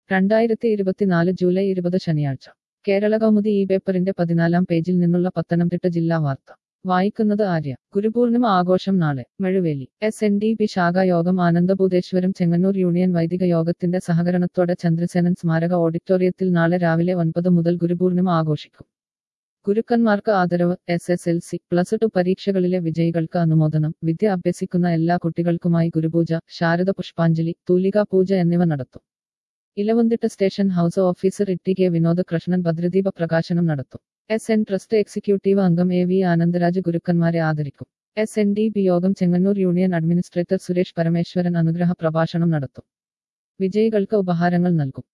രണ്ടായിരത്തി ഇരുപത്തിനാല് ജൂലൈ ഇരുപത് ശനിയാഴ്ച കേരള കൗമുദി ഈ പേപ്പറിന്റെ പതിനാലാം പേജിൽ നിന്നുള്ള പത്തനംതിട്ട ജില്ലാ വാർത്ത വായിക്കുന്നത് ആര്യ ഗുരുപൂർണിമ ആഘോഷം നാളെ Mazhuveli S N D P ശാഖായോഗം ആനന്ദഭൂതേശ്വരം ചെങ്ങന്നൂർ യൂണിയൻ വൈദിക യോഗത്തിന്റെ സഹകരണത്തോടെ ചന്ദ്രസേനൻ സ്മാരക ഓഡിറ്റോറിയത്തിൽ നാളെ രാവിലെ ഒൻപത് മുതൽ ഗുരുപൂർണിമ ആഘോഷിക്കും ഗുരുക്കന്മാർക്ക് ആദരവ് S S L C plus two പരീക്ഷകളിലെ വിജയികൾക്ക് അനുമോദനം വിദ്യ അഭ്യസിക്കുന്ന എല്ലാ കുട്ടികൾക്കുമായി ഗുരുപൂജ ശാരദ പുഷ്പാഞ്ജലി തൂലികാ പൂജ എന്നിവ നടത്തും Elavanthitta station house officer Itty K Vinod Krishnan ഭദ്രദീപ പ്രകാശനം നടത്തും എസ് എൻ ട്രസ്റ്റ് എക്സിക്യൂട്ടീവ് അംഗം എ വി ആനന്ദരാജ് ഗുരുക്കന്മാരെ ആദരിക്കും എസ് എൻ ഡി ബി യോഗം ചെങ്ങന്നൂർ യൂണിയൻ അഡ്മിനിസ്ട്രേറ്റർ സുരേഷ് പരമേശ്വരൻ അനുഗ്രഹ പ്രഭാഷണം നടത്തും വിജയികൾക്ക് ഉപഹാരങ്ങൾ നൽകും